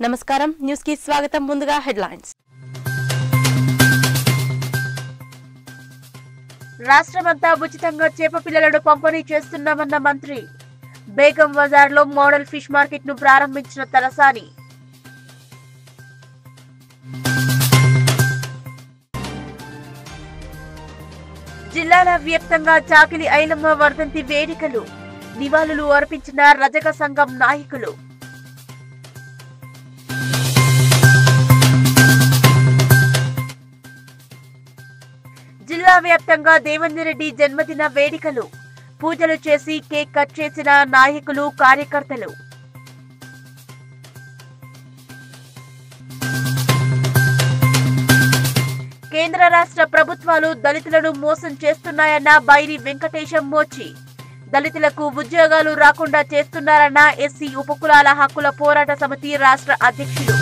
నమస్కారం న్యూస్ కి స్వాగతం ముందుగా హెడ్లైన్స్ రాష్ట్రమంతా ఉచితంగా చేప పిల్లలను పంపిణీ చేస్తున్నామన్న మంత్రి బేగం బజార్లో మోడల్ ఫిష్ మార్కెట్ ను ప్రారంభించిన తలసాని జిల్లాల వ్యాప్తంగా చాకిలి ఐలమ్మ వర్ధంతి వేడుకలు నివాళులు అర్పించిన రజక సంఘం నాయకులు జిల్లా వ్యాప్తంగా దేవేందర్ రెడ్డి జన్మదిన వేడుకలు పూజలు చేసి కేక్ కట్ చేసిన నాయకులు కార్యకర్తలు కేంద్ర రాష్ట్ర ప్రభుత్వాలు దళితులను మోసం చేస్తున్నాయన్న బైరి వెంకటేశం మోచి దళితులకు ఉద్యోగాలు రాకుండా చేస్తున్నారన్న ఎస్సీ ఉపకులాల హక్కుల పోరాట సమితి రాష్ట్ర అధ్యక్షులు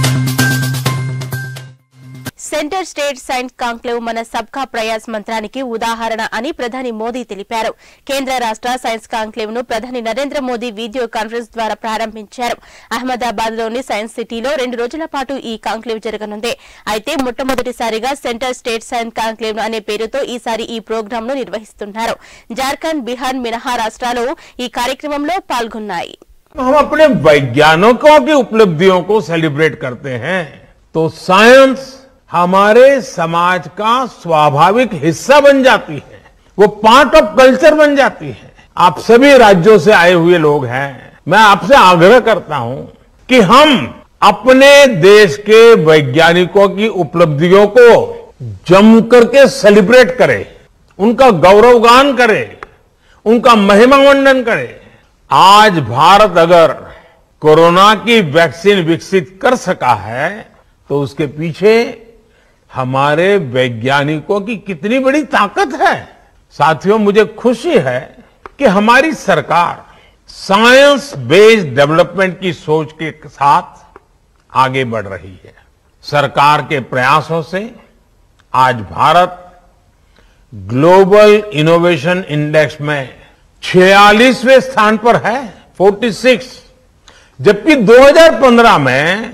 సెంటర్ స్టేట్ సైన్స్ కాంక్లేవ్ మన సబ్కా ప్రయాస్ మంత్రానికి ఉదాహరణ అని ప్రధాని మోదీ తెలిపారు కేంద్ర రాష్ట్ర సైన్స్ కాంక్లేవ్ ను ప్రధాని నరేంద్ర మోదీ వీడియో కాన్ఫరెన్స్ ద్వారా ప్రారంభించారు అహ్మదాబాద్ లోని సైన్స్ సిటీలో రెండు రోజుల పాటు ఈ కాంక్లేవ్ జరగనుంది అయితే మొట్టమొదటిసారిగా సెంటర్ స్టేట్ సైన్స్ కాంక్లేవ్ అనే పేరుతో ఈసారి ఈ ప్రోగ్రాం ను నిర్వహిస్తున్నారు జార్ఖండ్ బీహార్ మినహా రాష్ట్రాలు ఈ కార్యక్రమంలో పాల్గొన్నాయి हम अपने वैज्ञानिकों की उपलब्धियों को सेलिब्रेट करते हैं तो साइंस हमारे समाज का स्वाभाविक हिस्सा बन जाती है वो पार्ट ऑफ कल्चर बन जाती है आप सभी राज्यों से आए हुए लोग हैं मैं आपसे आग्रह करता हूं कि हम अपने देश के वैज्ञानिकों की उपलब्धियों को जम करके सेलिब्रेट करें उनका गौरवगान करें उनका महिमा मंडन करें आज भारत अगर कोरोना की वैक्सीन विकसित कर सका है तो उसके पीछे हमारे वैज्ञानिकों की कितनी बड़ी ताकत है साथियों मुझे खुशी है कि हमारी सरकार साइंस बेस्ड डेवलपमेंट की सोच के साथ आगे बढ़ रही है सरकार के प्रयासों से आज भारत ग्लोबल इनोवेशन इंडेक्स में 46वें स्थान पर है 46 जबकि 2015 में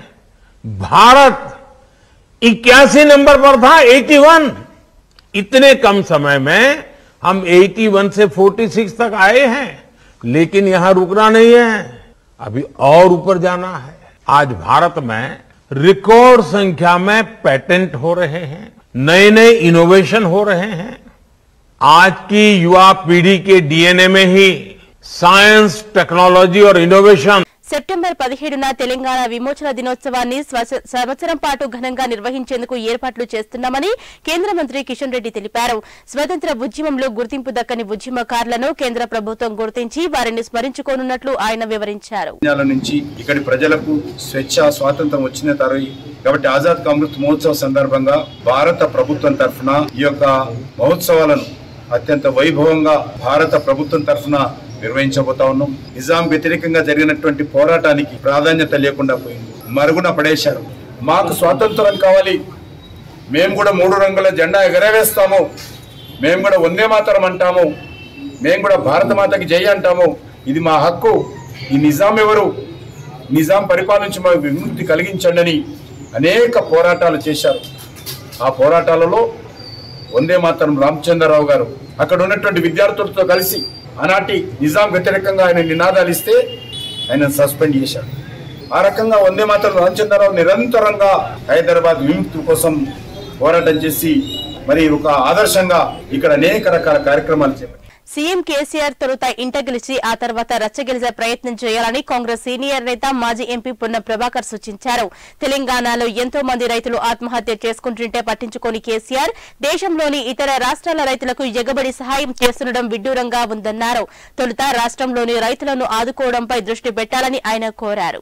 भारत इक्यासी नंबर पर था 81 इतने कम समय में हम 81 से 46 तक आए हैं लेकिन यहां रुकना नहीं है अभी और ऊपर जाना है आज भारत में रिकॉर्ड संख्या में पेटेंट हो रहे हैं नए नए इनोवेशन हो रहे हैं आज की युवा पीढ़ी के डीएनए में ही साइंस टेक्नोलॉजी और इनोवेशन సెప్టెంబర్ పదిహేడున తెలంగాణ విమోచన దినోత్సవాన్ని స్వస- సంవత్సరం పాటు ఘనంగా నిర్వహించేందుకు ఏర్పాట్లు చేస్తున్నామని కేంద్ర మంత్రి కిషన్ రెడ్డి తెలిపారు స్వతంత్ర ఉద్యమంలో గుర్తింపు దక్కని ఉద్యమకారులను కేంద్ర ప్రభుత్వం గుర్తించి వారిని స్మరించుకోనున్నట్లు ఆయన వివరించారు జ్ఞాల నుంచి ఇక్కడి ప్రజలకు స్వేచ్ఛ స్వాతంత్రం వచ్చిన తరలి కాబట్టి ఆజాద్ కా అమృత్ మహోత్సవ్ సందర్భంగా భారత ప్రభుత్వం తరఫున ఈ యొక్క మహోత్సవాలను అత్యంత వైభవంగా భారత ప్రభుత్వం తరఫున నిర్వహించబోతా ఉన్నాం నిజాం వ్యతిరేకంగా జరిగినటువంటి పోరాటానికి ప్రాధాన్యత లేకుండా పోయింది మరుగున పడేశారు మాకు స్వాతంత్రం కావాలి మేము కూడా మూడు రంగుల జెండా ఎగరవేస్తాము మేము కూడా వందే మాతరం అంటాము మేము కూడా భారత మాతకి జై అంటాము ఇది మా హక్కు ఈ నిజాం ఎవరు నిజాం పరిపాలించి మా విముక్తి కలిగించండి అని అనేక పోరాటాలు చేశారు ఆ పోరాటాలలో వందే మాతరం రామచంద్రరావు గారు అక్కడ ఉన్నటువంటి విద్యార్థులతో కలిసి ఆనాటి నిజాం వ్యతిరేకంగా ఆయన నినాదాలు ఇస్తే ఆయన సస్పెండ్ చేశారు ఆ రకంగా వందే మాతరం రామచంద్రరావు నిరంతరంగా హైదరాబాద్ విముక్తి కోసం పోరాటం చేసి మరి ఒక ఆదర్శంగా ఇక్కడ అనేక రకాల కార్యక్రమాలు చేపట్టారు సీఎం కేసీఆర్ తొలుత ఇంట గెలిచి ఆ తర్వాత రచ్చగెలిచే ప్రయత్నం చేయాలని కాంగ్రెస్ సీనియర్ నేత మాజీ ఎంపీ పొన్న ప్రభాకర్ సూచించారు తెలంగాణలో ఎంతో మంది రైతులు ఆత్మహత్య చేసుకుంటుంటే పట్టించుకోని కేసీఆర్ దేశంలోని ఇతర రాష్ట్రాల రైతులకు ఎగబడి సహాయం చేస్తుండడం విడ్డూరంగా ఉందన్నారు తొలుత రాష్ట్రంలోని రైతులను ఆదుకోవడంపై దృష్టి పెట్టాలని ఆయన కోరారు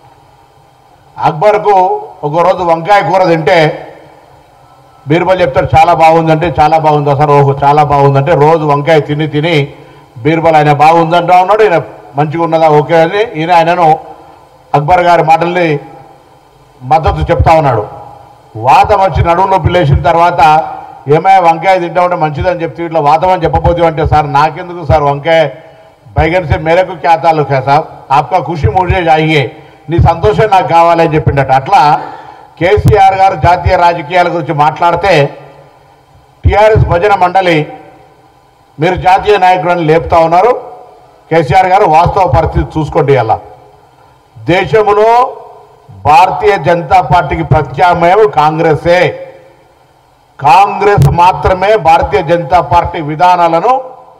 అక్బర్కు ఒక రోజు వంకాయ కూర తింటే బీర్బల్ చెప్తాడు చాలా బాగుందంటే చాలా బాగుంది సార్ ఓహో చాలా బాగుందంటే రోజు వంకాయ తిని తిని బీర్బల్ ఆయన బాగుందంటా ఉన్నాడు ఈయన మంచిగా ఉన్నదా ఓకే అని ఈయన ఆయనను అక్బర్ గారి మాటల్ని మద్దతు చెప్తా ఉన్నాడు వాతం వచ్చి నడుము నొప్పి లేచిన తర్వాత ఏమైనా వంకాయ తింటా ఉంటే మంచిదని చెప్తే ఇట్లా వాతం అని చెప్పబోతు అంటే సార్ నాకెందుకు సార్ వంకాయ बैगन से मेरे को क्या ताल्लुक है साहब आपका खुशी मुझे चाहिए నీ సంతోషం నాకు కావాలని చెప్పిండట అట్లా కేసీఆర్ గారు జాతీయ రాజకీయాల గురించి మాట్లాడితే టిఆర్ఎస్ భజన మండలి మీరు జాతీయ నాయకులను లేపుతా ఉన్నారు కేసీఆర్ గారు వాస్తవ పరిస్థితి చూసుకోండి అలా దేశంలో భారతీయ జనతా పార్టీకి ప్రత్యామ్నాయం కాంగ్రెసే కాంగ్రెస్ మాత్రమే భారతీయ జనతా పార్టీ విధానాలను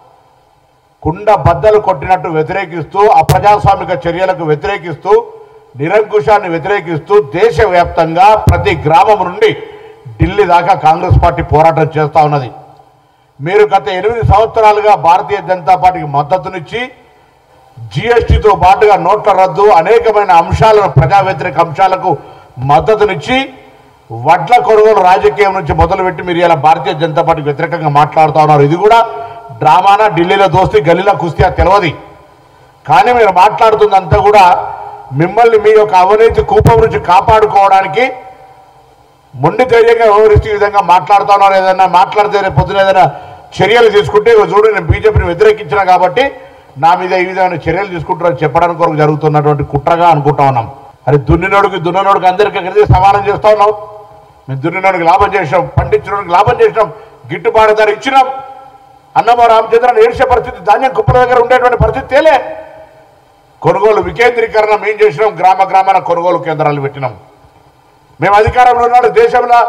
కుండ బద్దలు కొట్టినట్టు వ్యతిరేకిస్తూ అప్రజాస్వామిక చర్యలకు వ్యతిరేకిస్తూ నిరంకుశాన్ని వ్యతిరేకిస్తూ దేశవ్యాప్తంగా ప్రతి గ్రామం నుండి ఢిల్లీ దాకా కాంగ్రెస్ పార్టీ పోరాటం చేస్తూ ఉన్నది మీరు గత ఎనిమిది సంవత్సరాలుగా భారతీయ జనతా పార్టీకి మద్దతునిచ్చి జిఎస్టితో పాటుగా నోట్ల రద్దు అనేకమైన అంశాలను ప్రజా వ్యతిరేక అంశాలకు మద్దతునిచ్చి వడ్ల కొనుగోలు రాజకీయం నుంచి మొదలుపెట్టి మీరు ఇలా భారతీయ జనతా పార్టీకి వ్యతిరేకంగా మాట్లాడుతూ ఉన్నారు ఇది కూడా డ్రామానా ఢిల్లీలో దోస్తి గల్లీలో కుస్తీ తెలియదు కానీ మీరు మాట్లాడుతుందంతా కూడా మిమ్మల్ని మీ యొక్క అవినీతి కూపం నుంచి కాపాడుకోవడానికి మొండి ధైర్యంగా వ్యవహరిస్తూ ఈ విధంగా మాట్లాడుతా ఉన్నారు ఏదైనా మాట్లాడితే రేపు పొద్దున ఏదైనా చర్యలు తీసుకుంటే ఇగో చూడు నేను బీజేపీని వ్యతిరేకించిన కాబట్టి నా మీద ఈ విధమైన చర్యలు తీసుకుంటారని చెప్పడానికి కొరకు జరుగుతున్నటువంటి కుట్రగా అనుకుంటా ఉన్నాం అరే దున్నినోడికి దున్ననోడికి అందరికీ కలిసి సమానం చేస్తా ఉన్నాం మేము దున్నినోడికి లాభం చేసినాం పండించినోడికి లాభం చేసినాం గిట్టుబాటు ధర ఇచ్చినాం అన్నమో రామచంద్రన్ ఏడ్చే పరిస్థితి ధాన్యం కుప్పల దగ్గర ఉండేటువంటి పరిస్థితి తేలే కొనుగోలు వికేంద్రీకరణ మేము చేసినాం గ్రామ గ్రామాన కొనుగోలు కేంద్రాలు పెట్టినాం మేము అధికారంలో ఉన్నాడు దేశంలో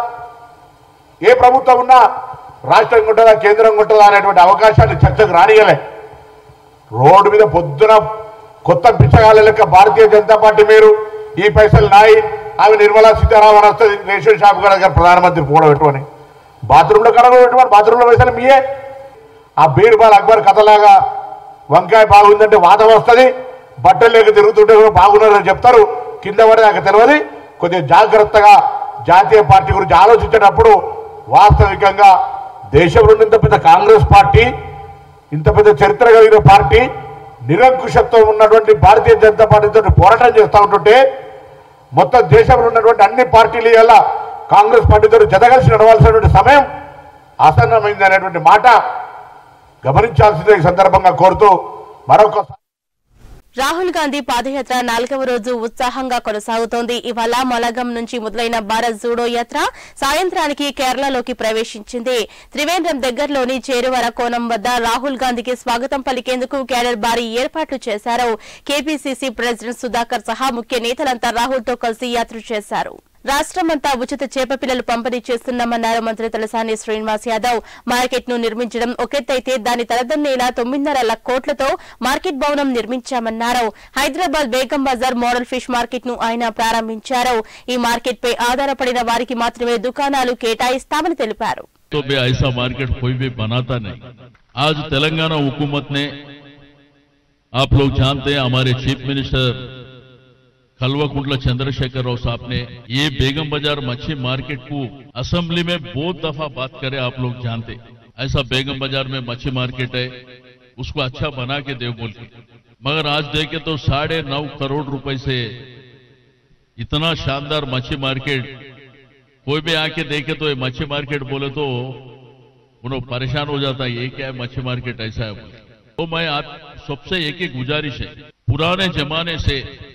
ఏ ప్రభుత్వం ఉన్నా రాష్ట్రం ఉంటుందా కేంద్రం ఉంటుందా అనేటువంటి అవకాశాన్ని చర్చకు రానియలే రోడ్డు మీద పొద్దున కొత్త పిచ్చగాళ్ళ లెక్క భారతీయ జనతా పార్టీ మీరు ఈ పైసలు నాయి ఆమె నిర్మలా సీతారామన్ వస్తుంది రేషన్ షాప్ గారు దగ్గర ప్రధానమంత్రి కూడా పెట్టుకొని బాత్రూంలో కడగ పెట్టుకోండి బాత్రూంలో పైసలు మీయే ఆ బీర్బాల్ అక్బర్ కథలాగా వంకాయ బాగుందంటే వాదం వస్తుంది బట్టలు లేక తిరుగుతుంటే కూడా బాగున్నారని చెప్తారు కింద పడి నాకు తెలియదు కొద్దిగా జాగ్రత్తగా జాతీయ పార్టీ గురించి ఆలోచించేటప్పుడు వాస్తవికంగా దేశంలో ఇంత పెద్ద కాంగ్రెస్ పార్టీ ఇంత పెద్ద చరిత్ర కలిగిన పార్టీ నిరంకుశత్వం ఉన్నటువంటి భారతీయ జనతా పార్టీతో పోరాటం చేస్తూ ఉంటుంటే మొత్తం దేశంలో ఉన్నటువంటి అన్ని పార్టీలు వల్ల కాంగ్రెస్ పార్టీతో జతగలిసి నడవాల్సినటువంటి సమయం ఆసన్నమైంది అనేటువంటి మాట గమనించాల్సిందే ఈ సందర్భంగా కోరుతూ మరొక రాహుల్ గాంధీ పాదయాత్ర నాలుగవ రోజు ఉత్సాహంగా కొనసాగుతోంది ఇవాళ మలగం నుంచి మొదలైన భారత్ జూడో యాత్ర సాయంత్రానికి కేరళలోకి ప్రవేశించింది త్రివేంద్రం దగ్గరలోని చేరువర కోణం వద్ద రాహుల్ గాంధీకి స్వాగతం పలికేందుకు కేడర్ భారీ ఏర్పాట్లు చేశారు కేపీసీసీ ప్రెసిడెంట్ సుధాకర్ సహా ముఖ్య నేతలంతా రాహుల్ తో కలిసి యాత్ర చేశారు రాష్ట్రమంతా ఉచిత చేప పిల్లలు పంపిణీ చేస్తున్నామన్నారు మంత్రి తలసాని శ్రీనివాస్ యాదవ్ మార్కెట్ ను నిర్మించడం ఒకెత్తైతే దాని తలదన్నేలా తొమ్మిదిన్నర కోట్లతో మార్కెట్ భవనం నిర్మించామన్నారు Hyderabad Begum Bazaar model fish market ను ఆయన ప్రారంభించారు ఈ మార్కెట్ పై ఆధారపడిన వారికి మాత్రమే దుకాణాలు కేటాయిస్తామని తెలిపారు तो भी ऐसा मार्केट कोई भी बनाता नहीं आज तेलंगाना हुकूमत ने आप लोग जानते हैं हमारे चीफ मिनिस्टर खलवाकुंडला चंद्रशेखर राव साहब ने ये बेगम बाजार मच्छी मार्केट को असेंबली में बहुत दफा बात करे आप लोग जानते ऐसा बेगम बाजार में मच्छी मार्केट है उसको अच्छा बना के दे बोल के मगर आज देखे तो साढ़े नौ करोड़ रुपए से इतना शानदार मच्छी मार्केट कोई भी आके देखे तो ये मच्छी मार्केट बोले तो उन्होंने परेशान हो जाता है ये क्या है मच्छी मार्केट ऐसा है बोले तो मैं आप सबसे एक ही गुजारिश है पुराने जमाने से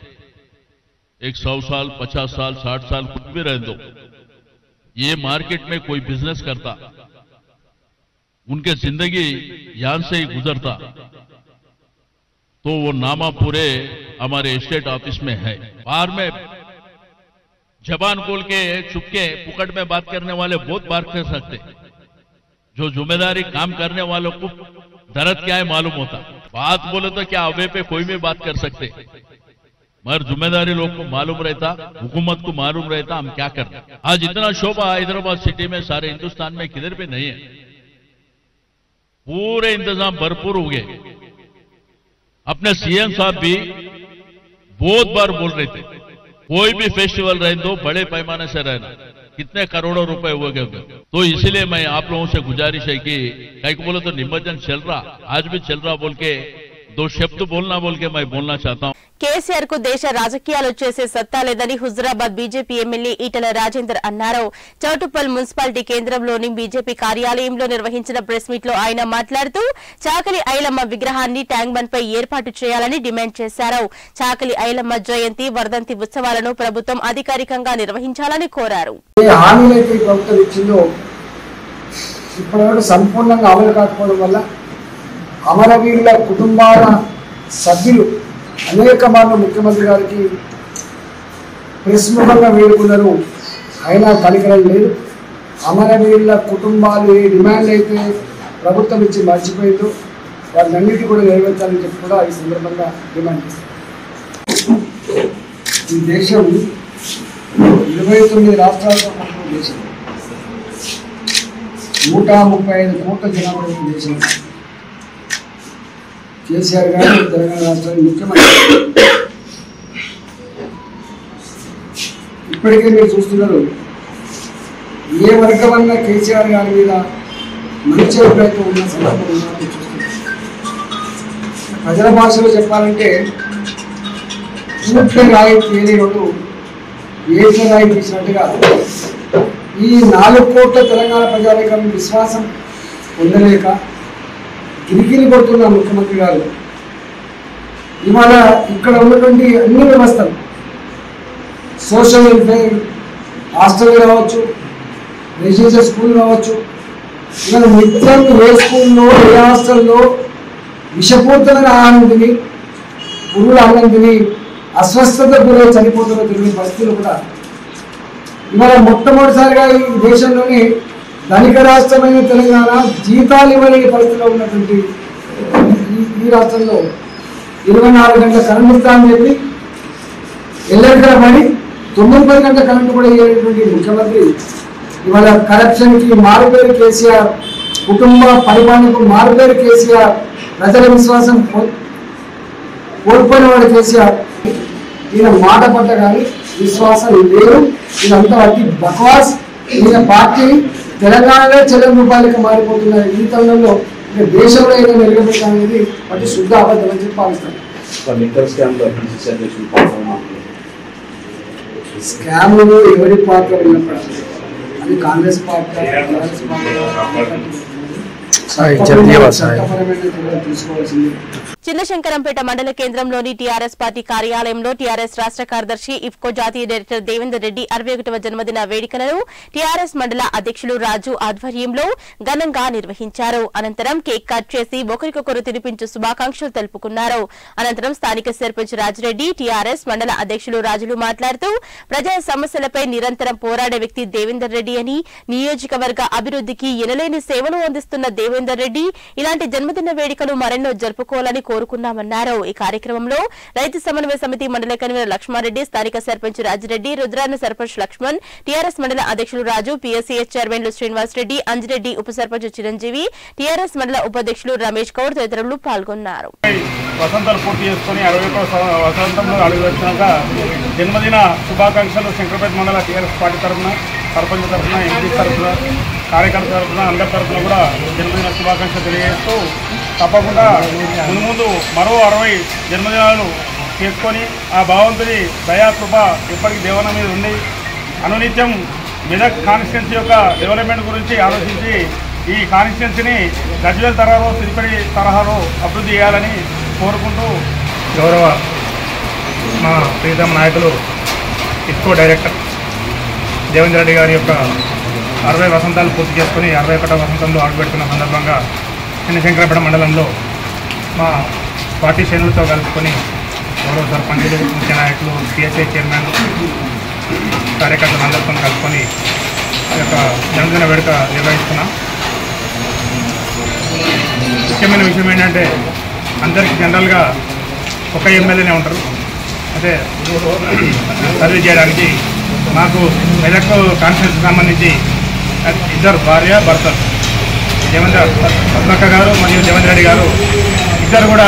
एक सौ साल पचास साल साठ साल कुछ भी रह दो ये मार्केट में कोई बिजनेस करता उनके जिंदगी यहां से ही गुजरता तो वो नामा पूरे हमारे स्टेट ऑफिस में है बाहर में जबान खोल के चुपके पुकट में बात करने वाले बहुत बात कर सकते जो जिम्मेदारी काम करने वालों को दर्द क्या है मालूम होता बात बोले तो क्या अवे पे कोई भी बात कर सकते मगर जिम्मेदारी लोग को मालूम रहता हुकूमत को मालूम रहता हम क्या कर रहे हैं। आज इतना शोभा हैदराबाद सिटी में सारे हिंदुस्तान में किधर भी नहीं है पूरे इंतजाम भरपूर हो गए अपने सीएम साहब भी बहुत बार बोल रहे थे कोई भी फेस्टिवल रहे दो बड़े पैमाने से रहना कितने करोड़ों रुपए हुए गए होंगे। तो इसलिए मैं आप लोगों से गुजारिश है कि कहीं को बोले तो निमज्जन चल रहा आज भी चल रहा बोल के दो शब्द बोलना बोल के मैं बोलना चाहता हूँ కేసీఆర్ కు దేశ రాజకీయాలు చేసే సత్తా లేదని హుజురాబాద్ బీజేపీ ఎమ్మెల్యే ఈటల రాజేందర్ అన్నారు చౌటుప్పల్ మున్సిపాలిటీ కేంద్రంలోని బీజేపీ కార్యాలయంలో నిర్వహించిన ప్రెస్ మీట్ లో ఆయన మాట్లాడుతూ చాకలి ఐలమ్మ విగ్రహాన్ని ట్యాంక్ బండ్ పై ఏర్పాటు చేయాలని డిమాండ్ చేశారు చాకలి ఐలమ్మ జయంతి వర్ధంతి ఉత్సవాలను ప్రభుత్వం అధికారికంగా నిర్వహించాలని కోరారు ఏ హామీలైతే ఈ ప్రభుత్వం ఇచ్చిందో ఇప్పటివరకు సంపూర్ణంగా అమలు కాకపోవడం వల్ల అమరవీరుల కుటుంబాల సభ్యులు అనేక మార్లు ముఖ్యమంత్రి గారికి ప్రెస్ ముఖంగా వేడుకున్నారు అయినా కనికరం లేదు అమరవీరుల కుటుంబాలు ఏ డిమాండ్ అయితే ప్రభుత్వం ఇచ్చి మర్చిపోయిందో వాటినన్నిటి కూడా నెరవేర్చాలని చెప్పి కూడా ఈ సందర్భంగా డిమాండ్ చేస్తారు ఈ దేశం ఇరవై తొమ్మిది రాష్ట్రాలతో కూడిన దేశం నూట ముప్పై ఐదు కోట్ల జనాభా ఉన్న దేశం కేసీఆర్ గారు తెలంగాణ రాష్ట్రానికి ముఖ్యమంత్రి ఇప్పటికే మీరు చూస్తున్నారు ఏ వర్గం అన్న కేసీఆర్ గారి మీద మంచి అభిప్రాయం ఉన్న సందర్భం ఉందో మీరు చూస్తున్నారు ప్రజల భాషలో చెప్పాలంటే పూర్తి రాయి తేలినోడు ఏక రాయి తీసినట్టుగా ఈ నాలుగు కోట్ల తెలంగాణ ప్రజానికం విశ్వాసం పొందలేక గిరిగిరి కొడుతున్న ముఖ్యమంత్రి గారు ఇవాళ ఇక్కడ ఉన్నటువంటి అన్ని వ్యవస్థలు సోషల్ వెల్ఫేర్ హాస్టల్ కావచ్చు రెసిడెన్షియల్ స్కూల్ కావచ్చు ఇవాళ నిత్యం ఏ స్కూల్లో ఏ హాస్టల్లో విషపూరితమైన ఆహారం తిని పురుగుల ఆహారం తిని అస్వస్థత గురై చనిపోతున్న తెలియని పరిస్థితులు కూడా ఇవాళ మొట్టమొదటిసారిగా ఈ దేశంలోని ధనిక రాష్ట్రమైన తెలంగాణ జీతాలు ఇవ్వలేని పరిస్థితిలో ఉన్నటువంటి ఈ- ఈ రాష్ట్రంలో ఇరవై నాలుగు గంటల కరెంట్ ఇస్తామని చెప్పి ఎల్లరికల పడి తొమ్మిది పది గంటల కరెంట్ కూడా ఇవ్వలేటువంటి ముఖ్యమంత్రి ఇవాళ కరప్షన్కి మారుపేరు కేసీఆర్ కుటుంబ పరిపాలనకు మారుపేరు కేసీఆర్ ప్రజల విశ్వాసం కో- కోల్పోయిన వాడు కేసీఆర్ ఈయన మాట పట్ల కానీ విశ్వాసం లేదు ఇదంతా అతి బక్వాస్ ఈయన పార్టీ తెలంగాణలో చెల్లెల రూపాయలకి మారిపోతున్న ఈ తరుణంలో ఇక దేశంలో ఏదో మెరుగుపెట్టాలనేది వాటి శుద్ధ అబద్ధం అని చెప్పి భావిస్తాను లిక్కర్ స్కామ్ లో పిసిసి అధ్యక్షులు పాల్గొన్నారు స్కామ్లో ఎవరి పాత్ర ఉన్నప్పటికీ అది కాంగ్రెస్ పార్టీ కాంగ్రెస్ పార్టీ చట్టపరమైన చర్యలు తీసుకోవాల్సింది చిన్నశంకరంపేట మండల కేంద్రంలోని టీఆర్ఎస్ పార్టీ కార్యాలయంలో టీఆర్ఎస్ రాష్ట్ర కార్యదర్శి ఇఫ్కో జాతీయ డైరెక్టర్ దేవేందర్ రెడ్డి అరవై ఒకటవ జన్మదిన వేడుకలను టీఆర్ఎస్ మండల అధ్యక్షులు రాజు ఆధ్వర్యంలో ఘనంగా నిర్వహించారు అనంతరం కేక్ కట్ చేసి ఒకరికొకరు తినిపించు శుభాకాంక్షలు తెలుపుకున్నారు అనంతరం స్థానిక సర్పంచ్ రాజిరెడ్డి టీఆర్ఎస్ మండల అధ్యక్షులు రాజులు మాట్లాడుతూ ప్రజా సమస్యలపై నిరంతరం పోరాడే వ్యక్తి దేవేందర్ రెడ్డి అని నియోజకవర్గ అభివృద్ధికి ఎనలేని సేవలు అందిస్తున్న దేవేందర్ రెడ్డి ఇలాంటి జన్మదిన వేడుకలు మరెన్నో జరుపుకోవాలని కోరుకున్నామన్నారు ఈ కార్యక్రమంలో రైతు సమన్వయ సమితి మండల కన్వీనర్ లక్ష్మారెడ్డి స్థానిక సర్పంచ్ రాజిరెడ్డి రుద్రాన సర్పంచ్ లక్ష్మణ్ టీఆర్ఎస్ మండల అధ్యక్షులు రాజు పీఎస్సీఎస్ చైర్మన్లు శ్రీనివాస్ రెడ్డి అంజిరెడ్డి ఉప సర్పంచ్ చిరంజీవి టీఆర్ఎస్ మండల ఉపాధ్యక్షులు రమేష్ గౌడ్ తదితరులు పాల్గొన్నారు వసంతాలు పూర్తి చేసుకొని అరవై ఒకటో వసంతంలో అడుగు వచ్చినాక జన్మదిన శుభాకాంక్షలు శంకరపేట మండల టీఆర్ఎస్ పార్టీ తరఫున సర్పంచ్ తరఫున ఎంపీ తరఫున కార్యకర్త తరఫున అందరి తరఫున కూడా జన్మదిన శుభాకాంక్షలు తెలియజేస్తూ తప్పకుండా ముందు ముందు మరో అరవై జన్మదినాలు చేసుకొని ఆ భగవంతుని దయాకృప ఎప్పటికీ దేవన మీద ఉండి అనునిత్యం మెదక్ కాన్స్టిట్యున్సీ యొక్క డెవలప్మెంట్ గురించి ఆలోచించి ఈ కాన్స్టిట్యున్సీని గజ్వేల్ తరహాలో తిరుపతి తరహాలో అభివృద్ధి చేయాలని కోరుకుంటూ గౌరవ మా ప్రీతమ నాయకులు ఇస్కో డైరెక్టర్ దేవేంద్ర రెడ్డి గారి యొక్క అరవై వసంతాలు పూర్తి చేసుకుని అరవై ఒకటో వసంతంలో అడుగుపెడుతున్న సందర్భంగా చిన్నశంకరపేట మండలంలో మా పార్టీ శ్రేణులతో కలుపుకొని గౌరవ సర్పంచులు ముఖ్య నాయకులు పిఎస్ఐ చైర్మన్ కార్యకర్తలు అందరితో కలుపుకొని ఆ యొక్క జన్మదిన వేడుక నిర్వహిస్తున్నాం ముఖ్యమైన విషయం ఏంటంటే అందరికీ జనరల్గా ఒక ఎమ్మెల్యేనే ఉంటారు అంటే సర్వీస్ చేయడానికి మాకు మెదక్ కాన్ఫరెన్స్ సంబంధించి ఇద్దరు భార్య భర్తలు దేవేంద్ర పద్మక్క గారు మరియు దేవేంద్ర రెడ్డి గారు ఇద్దరు కూడా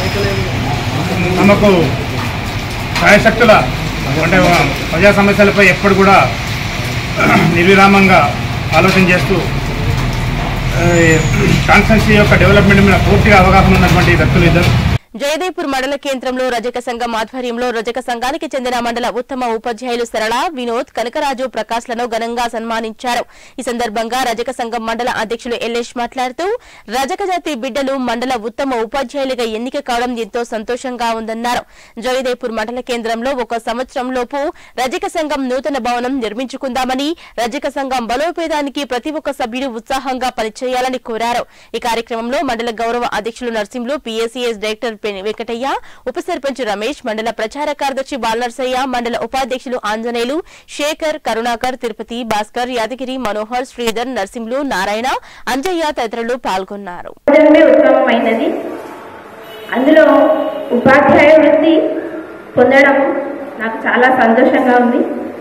తమకు సాయశక్తుల అంటే ప్రజా సమస్యలపై ఎప్పుడు కూడా నిర్విరామంగా ఆలోచన చేస్తూ కాన్స్టెన్సీ యొక్క డెవలప్మెంట్ మీద పూర్తిగా అవగాహన ఉన్నటువంటి వ్యక్తులు ఇద్దరు జయదేపూర్ మండల కేంద్రంలో రజక సంఘం ఆధ్వర్యంలో రజక సంఘానికి చెందిన మండల ఉత్తమ ఉపాధ్యాయులు సరళ వినోద్ కనకరాజు ప్రకాష్ లను ఘనంగా సన్మానించారు ఈ సందర్భంగా రజక సంఘం మండల అధ్యక్షులు ఎల్లేష్ మాట్లాడుతూ రజక జాతి బిడ్డలు మండల ఉత్తమ ఉపాధ్యాయులుగా ఎన్నిక కావడం ఎంతో సంతోషంగా ఉందన్నారు జయదేపూర్ మండల కేంద్రంలో ఒక సంవత్సరంలోపు రజక సంఘం నూతన భవనం నిర్మించుకుందామని రజక సంఘం బలోపేతానికి ప్రతి ఒక్క సభ్యుడు ఉత్సాహంగా పనిచేయాలని కోరారు ఈ కార్యక్రమంలో మండల గౌరవ అధ్యక్షులు నర్సింహులు పీఎస్సీఎస్ డైరెక్టర్ పె- వెంకటయ్య ఉప సర్పంచ్ రమేష్ మండల ప్రచార కార్యదర్శి బాలనర్సయ్య మండల ఉపాధ్యక్షులు ఆంజనేయులు శేఖర్ కరుణాకర్ తిరుపతి భాస్కర్ యాదగిరి మనోహర్ శ్రీధర్ నర్సింహులు నారాయణ అంజయ్య తదితరులు పాల్గొన్నారు సమాజమే ఉత్తమమైనది అందులో ఉపాధ్యాయ వృత్తి పొందడం నాకు చాలా సంతోషంగా ఉంది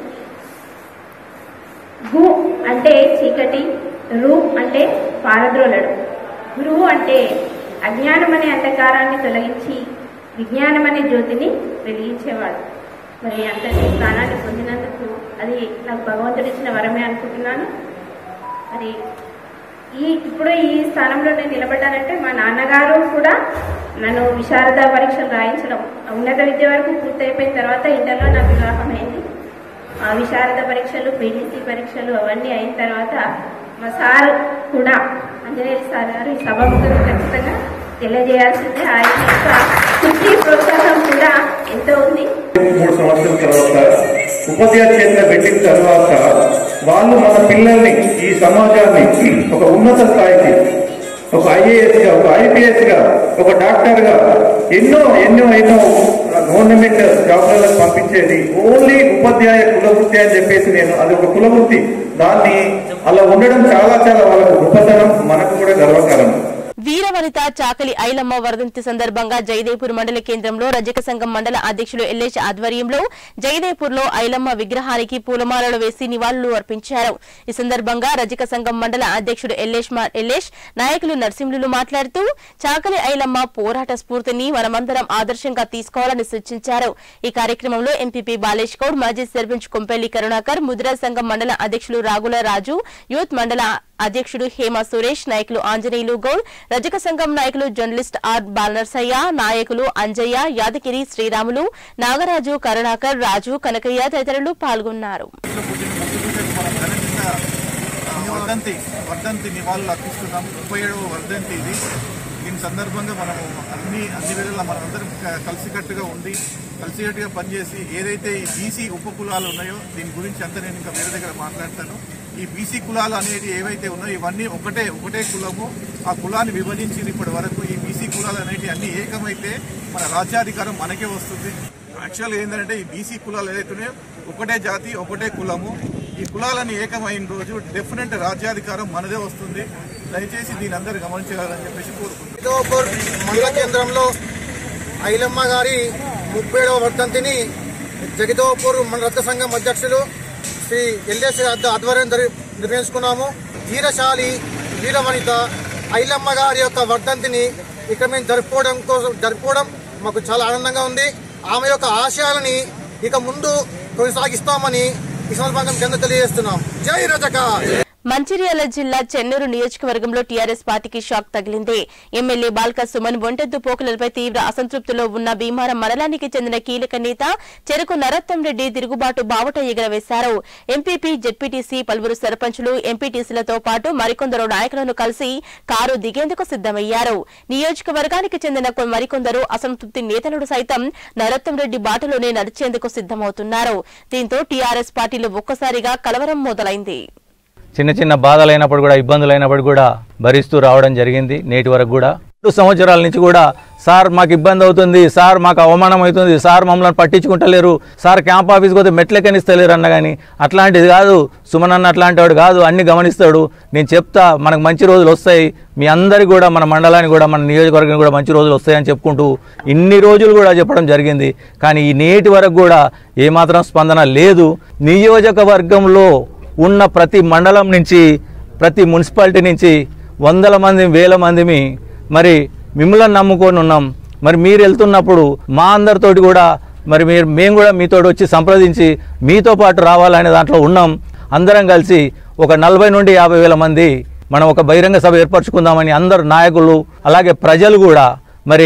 గు అంటే చీకటి రు అంటే పారద్రోలడం గురువు అంటే అజ్ఞానం అనే అంధకారాన్ని తొలగించి విజ్ఞానం అనే జ్యోతిని వెలిగించేవాడు మరి అంతటి స్థానాన్ని పొందినందుకు అది నాకు భగవంతుడు ఇచ్చిన వరమే అనుకుంటున్నాను మరి ఈ ఇప్పుడు ఈ స్థానంలో నేను నిలబడ్డానంటే మా నాన్నగారు కూడా నన్ను విశారద పరీక్షలు రాయించడం ఉన్నత విద్య వరకు పూర్తయిపోయిన తర్వాత ఇంటర్లో నాకు వివాహం అయింది ఆ విశారద పరీక్షలు పీడీసీ పరీక్షలు అవన్నీ అయిన తర్వాత మా సార్ కూడా అంజనేయ సార్ గారు ఈ సభముఖంగా ఖచ్చితంగా తెలియజేయాల్సిందే ఆయన యొక్క కృషి ప్రోత్సాహం కూడా ఎంతో ఉంది మూడు సంవత్సరాల తర్వాత ఉపాధ్యాయ చేత పెట్టిన తర్వాత వాళ్ళు మన పిల్లల్ని ఈ సమాజాన్ని ఒక ఉన్నత స్థాయికి ఒక ఐఏఎస్ గా ఒక ఐపీఎస్ గా ఒక డాక్టర్ గా ఎన్నో ఎన్నో ఎన్నో గవర్నమెంట్ జాబ్లకు పంపించేది ఓన్లీ ఉపాధ్యాయ కులవృత్తి అని చెప్పేసి నేను అది ఒక కులవృత్తి దాన్ని అలా ఉండడం చాలా చాలా వాళ్ళకు గొప్పతనం మనకు కూడా గర్వకారణం వీరవనిత చాకలి ఐలమ్మ వర్ధంతి సందర్భంగా జయదేపూర్ మండల కేంద్రంలో రజక సంఘం మండల అధ్యక్షులు ఎల్లేష్ ఆధ్వర్యంలో జయదేపూర్ లో ఐలమ్మ విగ్రహానికి పూలమాలలు వేసి నివాళులు అర్పించారు ఈ సందర్భంగా రజక సంఘం మండల అధ్యక్షుడు ఎల్లేష్ మా- ఎల్లేష్ నాయకులు నరసింహులు మాట్లాడుతూ చాకలి ఐలమ్మ పోరాట స్ఫూర్తిని మనమందరం ఆదర్శంగా తీసుకోవాలని సూచించారు ఈ కార్యక్రమంలో ఎంపీపీ బాలేష్ గౌడ్ మాజీ సర్పంచ్ కొంపెల్లి కరుణాకర్ ముద్రా సంఘం మండల అధ్యక్షులు రాగుల రాజు యూత్ మండల అధ్యక్షుడు హేమ సురేష్ నాయకులు ఆంజనేయులు గౌడ్ రజక సంఘం నాయకులు జర్నలిస్ట్ ఆర్ బాలనర్సయ్య నాయకులు అంజయ్య యాదగిరి శ్రీరాములు నాగరాజు కరుణాకర్ రాజు కనకయ్య తదితరులు పాల్గొన్నారు ఆ, వర్ధంతి వర్ధంతి నివాళులు అర్పిస్తున్నాం ముప్పై ఏడవ వర్ధంతి ఇది దీని సందర్భంగా మనము అన్ని అన్ని వేళలా మనందరం క- కలిసికట్టుగా ఉండి కలిసికట్టుగా పనిచేసి ఏదైతే ఈ బీసీ ఉప కులాలు ఉన్నాయో దీని గురించి అంతా నేను ఇంకా వేరే దగ్గర మాట్లాడతాను ఈ బీసీ కులాలు అనేది ఏవైతే ఉన్నాయో ఇవన్నీ ఒకటే ఒకటే కులము ఆ కులాన్ని విభజించి ఇప్పటి వరకు ఈ బీసీ కులాలు అనేవి అన్ని ఏకమైతే మన రాజ్యాధికారం మనకే వస్తుంది యాక్చువల్గా ఏంటంటే ఈ బీసీ కులాలు ఏదైతే ఉన్నాయో ఒకటే జాతి ఒకటే కులము ఈ కులాలని ఏకమైన రోజు డెఫినెట్ రాజ్యాధికారం మనదే వస్తుంది దయచేసి దీని అందరూ గమనించాలని చెప్పేసి కోరుకుంటున్నాను జగదోపూర్ మండల కేంద్రంలో ఐలమ్మ గారి ముప్పై ఏడవ వర్ధంతిని జగదోపూర్ మండల రక్త సంఘం అధ్యక్షులు శ్రీ ఎల్ఎస్ ఆధ్వర్యం జరి- నిర్వహించుకున్నాము వీరశాలి వీరవనిత ఐలమ్మ గారి యొక్క వర్ధంతిని ఇక్కడ మేము జరుపుకోవడం కోసం జరుపుకోవడం మాకు చాలా ఆనందంగా ఉంది ఆమె యొక్క ఆశయాలని ఇక ముందు కొనసాగిస్తామని ఈ సందర్భంగా కింద తెలియజేస్తున్నాం జై రజక మంచిర్యాల జిల్లా చెన్నూరు నియోజకవర్గంలో టీఆర్ఎస్ పార్టీకి షాక్ తగిలింది ఎమ్మెల్యే బాల్క సుమన్ ఒంటెద్దు పోకలపై తీవ్ర అసంతృప్తిలో ఉన్న భీమారం మండలానికి చెందిన కీలక నేత చెరుకు నరత్తం రెడ్డి తిరుగుబాటు బావుట ఎగరవేశారు ఎంపీపీ జెడ్పీటీసీ పలువురు సర్పంచులు ఎంపీటీసీలతో పాటు మరికొందరు నాయకులను కలిసి కారు దిగేందుకు సిద్దమయ్యారు నియోజకవర్గానికి చెందిన కొ- మరికొందరు అసంతృప్తి నేతలు సైతం నరత్తం రెడ్డి బాటలోనే నడిచేందుకు సిద్దమవుతున్నారు దీంతో టీఆర్ఎస్ పార్టీలో ఒక్కసారిగా కలవరం మొదలైంది చిన్న చిన్న బాధలు అయినప్పుడు కూడా ఇబ్బందులు అయినప్పుడు కూడా భరిస్తూ రావడం జరిగింది నేటి వరకు కూడా రెండు సంవత్సరాల నుంచి కూడా సార్ మాకు ఇబ్బంది అవుతుంది సార్ మాకు అవమానం అవుతుంది సార్ మమ్మల్ని పట్టించుకుంటలేరు సార్ క్యాంప్ ఆఫీస్కి పోతే మెట్లెక్కనిస్తలేరు అన్న కానీ అట్లాంటిది కాదు సుమన్ అన్న అట్లాంటి వాడు కాదు అన్ని గమనిస్తాడు నేను చెప్తా మనకు మంచి రోజులు వస్తాయి మీ అందరికి కూడా మన మండలానికి కూడా మన నియోజకవర్గం కూడా మంచి రోజులు వస్తాయని చెప్పుకుంటూ ఇన్ని రోజులు కూడా చెప్పడం జరిగింది కానీ ఈ నేటి వరకు కూడా ఏమాత్రం స్పందన లేదు నియోజకవర్గంలో ఉన్న ప్రతి మండలం నుంచి ప్రతి మున్సిపాలిటీ నుంచి వందల మంది వేల మందిమి మరి మిమ్మల్ని నమ్ముకొని ఉన్నాం మరి మీరు వెళ్తున్నప్పుడు మా అందరితోటి కూడా మరి మీరు మేము కూడా మీతో వచ్చి సంప్రదించి మీతో పాటు రావాలనే దాంట్లో ఉన్నాం అందరం కలిసి ఒక నలభై నుండి యాభై వేల మంది మనం ఒక బహిరంగ సభ ఏర్పరచుకుందామని అందరు నాయకులు అలాగే ప్రజలు కూడా మరి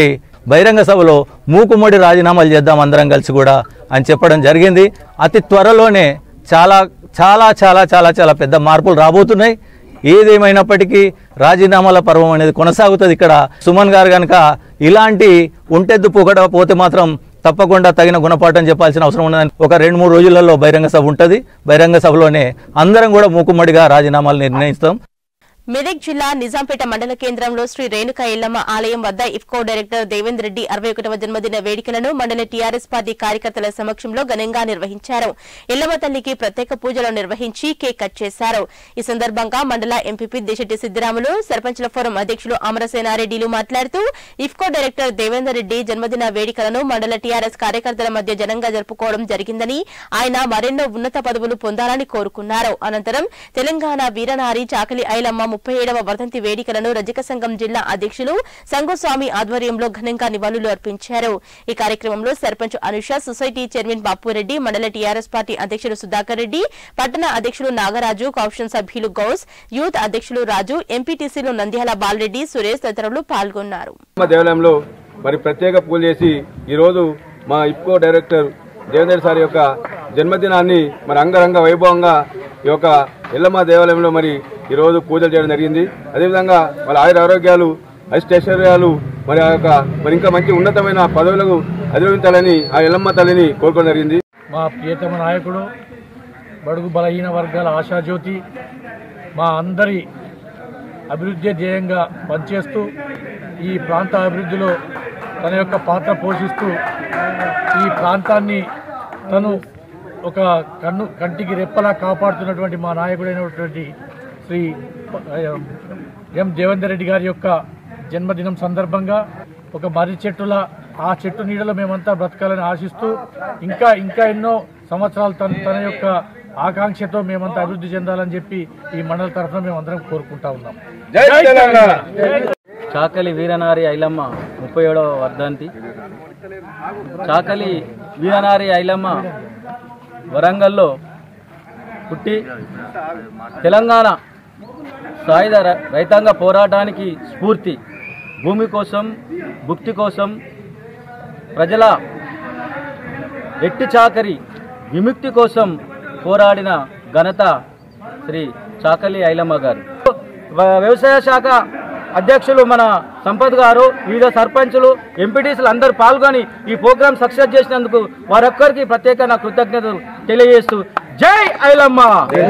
బహిరంగ సభలో మూకుమ్మడి రాజీనామాలు చేద్దాం అందరం కలిసి కూడా అని చెప్పడం జరిగింది అతి త్వరలోనే చాలా చాలా చాలా చాలా చాలా పెద్ద మార్పులు రాబోతున్నాయి ఏదేమైనప్పటికీ రాజీనామాల పర్వం అనేది కొనసాగుతుంది ఇక్కడ సుమన్ గారు కనుక ఇలాంటి ఒంటెద్దు పొగడ పోతే మాత్రం తప్పకుండా తగిన గుణపాఠం చెప్పాల్సిన అవసరం ఉన్నదని ఒక రెండు మూడు రోజులలో బహిరంగ సభ ఉంటుంది బహిరంగ సభలోనే అందరం కూడా మూకుమ్మడిగా రాజీనామాలు నిర్ణయిస్తాం మెదక్ జిల్లా నిజాంపేట మండల కేంద్రంలో శ్రీ రేణుకా ఎల్లమ్మ ఆలయం వద్ద ఇఫ్కో డైరెక్టర్ దేవేందర్ రెడ్డి అరవై ఒకటవ జన్మదిన వేడుకలను మండల టీఆర్ఎస్ పార్టీ కార్యకర్తల సమక్షంలో ఘనంగా నిర్వహించారు ఎల్లమ్మ తల్లికి ప్రత్యేక పూజలు నిర్వహించి కేక్ కట్ చేశారు ఈ సందర్భంగా మండల ఎంపీపీ దేశెట్టి సిద్దిరాములు సర్పంచ్ల ఫోరం అధ్యక్షులు అమరసేనారెడ్డిలు మాట్లాడుతూ ఇఫ్కో డైరెక్టర్ దేవేందర్ రెడ్డి జన్మదిన వేడుకలను మండల టీఆర్ఎస్ కార్యకర్తల మధ్య ఘనంగా జరుపుకోవడం జరిగిందని ఆయన మరెన్నో ఉన్నత పదవులు పొందాలని కోరుకున్నారు అనంతరం తెలంగాణ వీరనారి చాకలి ఐలమ్మ ముప్పై ఏడవ వర్ధంతి వేడుకలను రజక సంఘం జిల్లా అధ్యక్షులు సంగస్వామి ఆధ్వర్యంలో ఘనంగా నివాళులు అర్పించారు ఈ కార్యక్రమంలో సర్పంచ్ అనుష సొసైటీ చైర్మన్ బాపురెడ్డి మండల టీఆర్ఎస్ పార్టీ అధ్యక్షులు సుధాకర్ రెడ్డి పట్టణ అధ్యక్షులు నాగరాజు కౌషన్ సభ్యులు గౌస్ యూత్ అధ్యక్షులు రాజు ఎంపీటీసీలు నంద్యాల బాలరెడ్డి సురేష్ తదితరులు పాల్గొన్నారు మా దేవాలయంలో మరి ప్రత్యేక పూజ చేసి ఈరోజు మా ఇప్కో డైరెక్టర్ దేవేంద్ర సార్ యొక్క జన్మదినాన్ని మరి అంగరంగ వైభవంగా ఈ యొక్క ఎల్లమ్మ దేవాలయంలో మరి ఈరోజు పూజలు చేయడం జరిగింది అదేవిధంగా వాళ్ళ ఆయుర ఆరోగ్యాలు అష్టైశ్వర్యాలు మరి ఆ యొక్క మరి ఇంకా మంచి ఉన్నతమైన పదవులకు అధిరోహించాలని ఆ ఎల్లమ్మ తల్లిని కోరుకోవడం జరిగింది మా ప్రియతమ నాయకుడు బడుగు బలహీన వర్గాల ఆశాజ్యోతి మా అందరి అభివృద్ధి ధ్యేయంగా పనిచేస్తూ ఈ ప్రాంత అభివృద్ధిలో తన యొక్క పాత్ర పోషిస్తూ ఈ ప్రాంతాన్ని తను ఒక కన్ను కంటికి రెప్పలా కాపాడుతున్నటువంటి మా నాయకుడైనటువంటి శ్రీ ఎం దేవేందర్ రెడ్డి గారి యొక్క జన్మదినం సందర్భంగా ఒక మర్రి చెట్టుల ఆ చెట్టు నీడలో మేమంతా బ్రతకాలని ఆశిస్తూ ఇంకా ఇంకా ఎన్నో సంవత్సరాలు తన తన యొక్క ఆకాంక్షతో మేమంతా అభివృద్ధి చెందాలని చెప్పి ఈ మండల తరఫున మేము అందరం కోరుకుంటా ఉన్నాం జై తెలంగాణ చాకలి వీరనారి ఐలమ్మ ముప్పై ఏడవ వర్ధంతి చాకలి వీరనారి ఐలమ్మ వరంగల్లో పుట్టి తెలంగాణ సాయుధ ర- రైతాంగ పోరాటానికి స్ఫూర్తి భూమి కోసం భుక్తి కోసం ప్రజల ఎట్టి చాకరి విముక్తి కోసం పోరాడిన ఘనత శ్రీ చాకలి ఐలమ్మ గారు వ- వ్యవసాయ శాఖ అధ్యక్షులు మన సంపత్ గారు వివిధ సర్పంచులు ఎంపీటీసీలు అందరూ పాల్గొని ఈ ప్రోగ్రాం సక్సెస్ చేసినందుకు వారొక్కరికి ప్రత్యేక నా కృతజ్ఞతలు తెలియజేస్తూ జై ఐలమ్మ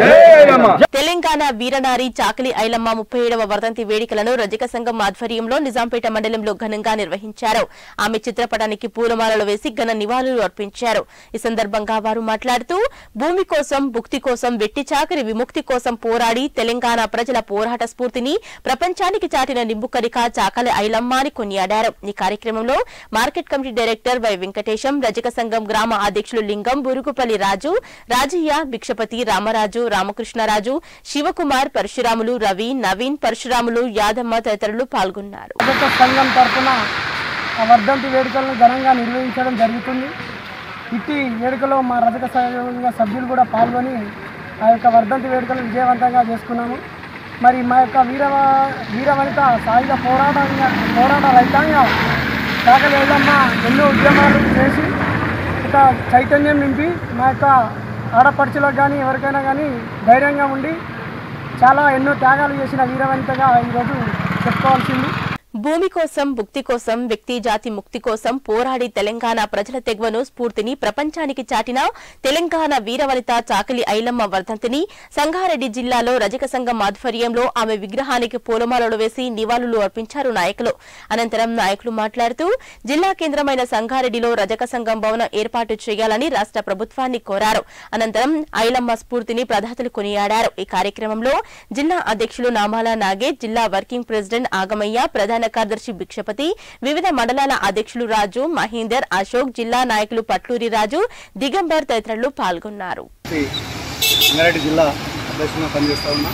తెలంగాణ వీరనారి చాకలి ఐలమ్మ ముప్పై ఏడవ వర్ధంతి వేడుకలను రజక సంఘం ఆధ్వర్యంలో నిజాంపేట మండలంలో ఘనంగా నిర్వహించారు ఆమె చిత్రపటానికి పూలమాలలు వేసి ఘన నివాళులు అర్పించారు ఈ సందర్భంగా వారు మాట్లాడుతూ భూమి కోసం భుక్తి కోసం వెట్టి చాకరి విముక్తి కోసం పోరాడి తెలంగాణ ప్రజల పోరాట స్ఫూర్తిని ప్రపంచానికి చాటిన నింబుకరిక చాకలి ఐలమ్మ అని కొనియాడారు ఈ కార్యక్రమంలో market committee director Y Venkatesham రజక సంఘం గ్రామ అధ్యక్షులు లింగం బురుగుపల్లి రాజు రాజయ్య భిక్షపతి రామరాజు రామకృష్ణరాజు శివకుమార్ పరశురాములు రవి నవీన్ పరశురాములు యాదమ్మ తదితరులు పాల్గొన్నారు రజక సంఘం తరఫున ఆ వర్ధంతి వేడుకలను ఘనంగా నిర్వహించడం జరుగుతుంది ఇట్టి వేడుకలో మా రజక సంఘ సభ్యులు కూడా పాల్గొని ఆ యొక్క వర్ధంతి వేడుకలు విజయవంతంగా చేసుకున్నాము మరి మా యొక్క వీర వీరవనిత సాయుధ పోరాటంగా పోరాట రైతాంగ శాఖలు ఏదమ్మా ఎన్నో ఉద్యమాలు చేసి ఒక చైతన్యం నింపి మా యొక్క ఆడపడుచులకు కానీ ఎవరికైనా కానీ ధైర్యంగా ఉండి చాలా ఎన్నో త్యాగాలు చేసిన వీరవనితగా ఈరోజు చెప్పుకోవాల్సింది భూమి కోసం భుక్తి కోసం వ్యక్తి జాతి ముక్తి కోసం పోరాడి తెలంగాణ ప్రజల తెగువను స్ఫూర్తిని ప్రపంచానికి చాటిన తెలంగాణ వీరవనిత చాకలి ఐలమ్మ వర్ధంతిని సంగారెడ్డి జిల్లాలో రజక సంఘం ఆధ్వర్యంలో ఆమె విగ్రహానికి పూలమాలలు వేసి నివాళులు అర్పించారు నాయకులు అనంతరం నాయకులు మాట్లాడుతూ జిల్లా కేంద్రమైన సంగారెడ్డిలో రజక సంఘం భవనం ఏర్పాటు చేయాలని రాష్ట్ర ప్రభుత్వాన్ని కోరారు అనంతరం ఐలమ్మ స్ఫూర్తిని ప్రధాతలు కొనియాడారు ఈ కార్యక్రమంలో జిల్లా అధ్యక్షులు నామాల నాగేష్ జిల్లా వర్కింగ్ ప్రెసిడెంట్ ఆగమయ్య ప్రధాన కార్యదర్శి భిక్షపతి వివిధ మండలాల అధ్యక్షులు రాజు మహేందర్ అశోక్ జిల్లా నాయకులు పట్లూరి రాజు దిగంబర్ తదితరులు పాల్గొన్నారు రంగారెడ్డి జిల్లా అధ్యక్షునిగా పనిచేస్తూ ఉన్నా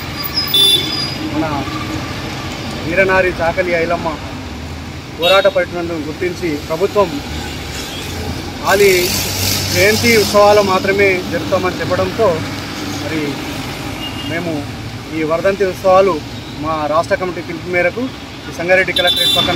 మన వీరనారి చాకలి ఐలమ్మ పోరాట పట్టినందుకు గుర్తించి ప్రభుత్వం ఖాళీ జయంతి ఉత్సవాలు మాత్రమే జరుపుతామని చెప్పడంతో మరి మేము ఈ వర్ధంతి ఉత్సవాలు మా రాష్ట్ర కమిటీ పిలుపు మేరకు ఈ సంగారెడ్డి కలెక్టరేట్ పక్కన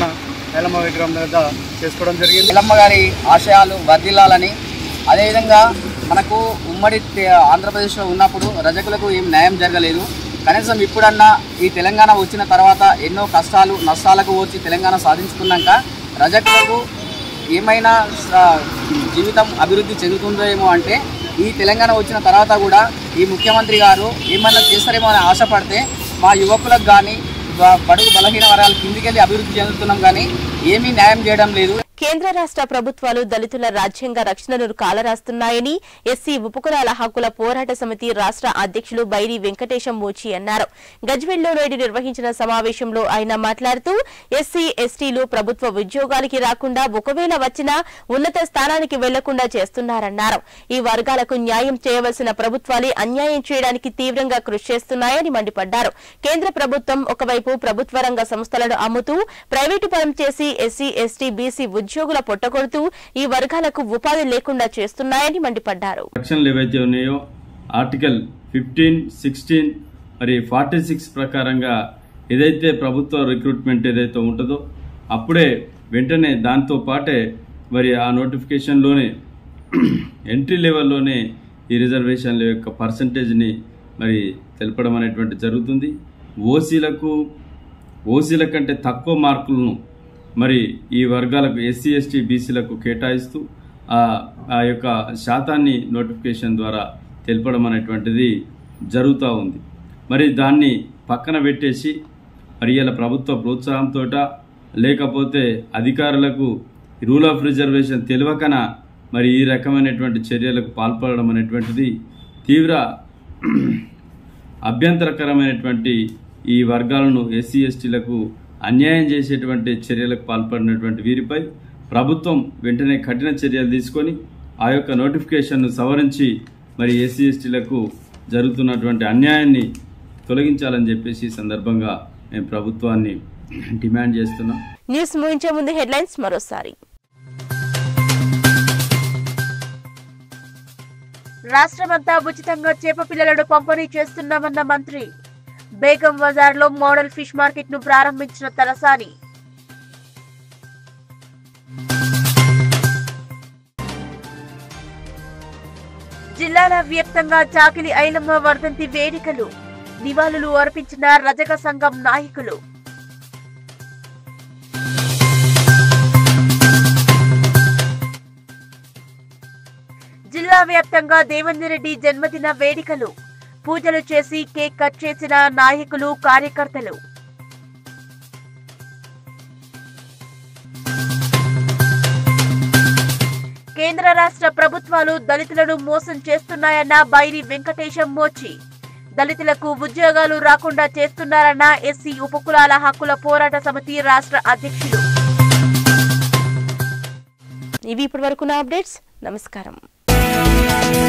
ఐలమ్మ విగ్రహం వద్ద చేసుకోవడం జరిగింది ఎల్లమ్మ గారి ఆశయాలు వర్ధిల్లాలని అదేవిధంగా మనకు ఉమ్మడి తె- ఆంధ్రప్రదేశ్లో ఉన్నప్పుడు రజకులకు ఏం న్యాయం జరగలేదు కనీసం ఇప్పుడన్నా ఈ తెలంగాణ వచ్చిన తర్వాత ఎన్నో కష్టాలు నష్టాలకు వచ్చి తెలంగాణ సాధించుకున్నాక రజకులకు ఏమైనా స- జీవితం అభివృద్ధి చెందుతుందేమో అంటే ఈ తెలంగాణ వచ్చిన తర్వాత కూడా ఈ ముఖ్యమంత్రి గారు ఏమన్నా చేస్తారేమో అని ఆశపడితే మా యువకులకు కానీ బడుగు బలహీన వర్గాల కిందికెళ్ళి అభివృద్ధి చెందుతున్నాం కానీ ఏమీ న్యాయం చేయడం లేదు కేంద్ర రాష్ట్ర ప్రభుత్వాలు దళితుల రాజ్యాంగ రక్షణను కాలరాస్తున్నాయని ఎస్సీ ఉపకులాల హక్కుల పోరాట సమితి రాష్ట్ర అధ్యక్షులు బైరి వెంకటేశం మూచి అన్నారు గజ్వెల్లో నేడు నిర్వహించిన సమావేశంలో ఆయన మాట్లాడుతూ ఎస్సీ ఎస్టీలు ప్రభుత్వ ఉద్యోగాలకి రాకుండా ఒకవేళ వచ్చినా ఉన్నత స్థానానికి వెళ్లకుండా చేస్తున్నారన్నారు ఈ వర్గాలకు న్యాయం చేయవలసిన ప్రభుత్వాలే అన్యాయం చేయడానికి తీవ్రంగా కృషి చేస్తున్నాయని మండిపడ్డారు కేంద్ర ప్రభుత్వం ఒకవైపు ప్రభుత్వ రంగ సంస్థలను అమ్ముతూ ప్రైవేటు పరం చేసి ఎస్సీ ఎస్టీ బీసీ ఉద్యోగుల పొట్టకొడుతూ ఈ వర్గాలకు ఉపాధి లేకుండా చేస్తున్నాయని మండిపడ్డారు సెక్షన్లు ఏవైతే ఉన్నాయో ఆర్టికల్ ఫిఫ్టీన్ సిక్స్టీన్ మరి ఫార్టీ సిక్స్ ప్రకారంగా ఏదైతే ప్రభుత్వ రిక్రూట్మెంట్ ఏదైతే ఉంటుందో అప్పుడే వెంటనే దాంతో పాటే మరి ఆ నోటిఫికేషన్లోనే ఎంట్రీ లెవెల్లోనే ఈ రిజర్వేషన్ల యొక్క పర్సంటేజ్ని మరి తెలపడం అనేటువంటి జరుగుతుంది ఓసీలకు ఓసీల కంటే తక్కువ మార్కులను మరి ఈ వర్గాలకు ఎస్సీ ఎస్టీ బీసీలకు కేటాయిస్తూ ఆ ఆ యొక్క శాతాన్ని నోటిఫికేషన్ ద్వారా తెలపడం అనేటువంటిది జరుగుతూ ఉంది మరి దాన్ని పక్కన పెట్టేసి మరి ఇలా ప్రభుత్వ ప్రోత్సాహంతో లేకపోతే అధికారులకు రూల్ ఆఫ్ రిజర్వేషన్ తెలియకన మరి ఈ రకమైనటువంటి చర్యలకు పాల్పడడం అనేటువంటిది తీవ్ర అభ్యంతరకరమైనటువంటి ఈ వర్గాలను ఎస్సీ ఎస్టీలకు అన్యాయం చేసేటువంటి చర్యలకు పాల్పడినటువంటి వీరిపై ప్రభుత్వం వెంటనే కఠిన చర్యలు తీసుకొని ఆ యొక్క నోటిఫికేషన్ను సవరించి మరి ఎస్సీ ఎస్టీలకు జరుగుతున్నటువంటి అన్యాయాన్ని తొలగించాలని చెప్పేసి ఈ సందర్భంగా మేము ప్రభుత్వాన్ని డిమాండ్ చేస్తున్నాం న్యూస్ ముగించే ముందు హెడ్లైన్స్ మరోసారి రాష్ట్రమంతా ఉచితంగా చేప పిల్లలను పంపిణీ చేస్తున్నామన్న మంత్రి బేగం బజార్లో మోడల్ ఫిష్ మార్కెట్ ను ప్రారంభించిన తలసాని జిల్లాల వ్యాప్తంగా చాకిలి ఐలమ్మ వర్ధంతి వేడుకలు నివాళులు అర్పించిన రజక సంఘం నాయకులు జిల్లా వ్యాప్తంగా దేవేందర్ రెడ్డి జన్మదిన వేడుకలు పూజలు చేసి కేక్ కట్ చేసిన నాయకులు కార్యకర్తలు కేంద్ర రాష్ట్ర ప్రభుత్వాలు దళితులను మోసం చేస్తున్నాయన్న బైరి వెంకటేశం మోచి దళితులకు ఉద్యోగాలు రాకుండా చేస్తున్నారన్న ఎస్సీ ఉపకులాల హక్కుల పోరాట సమితి రాష్ట్ర అధ్యక్షులు ఇవి ఇప్పటి వరకు నా అప్డేట్స్ నమస్కారం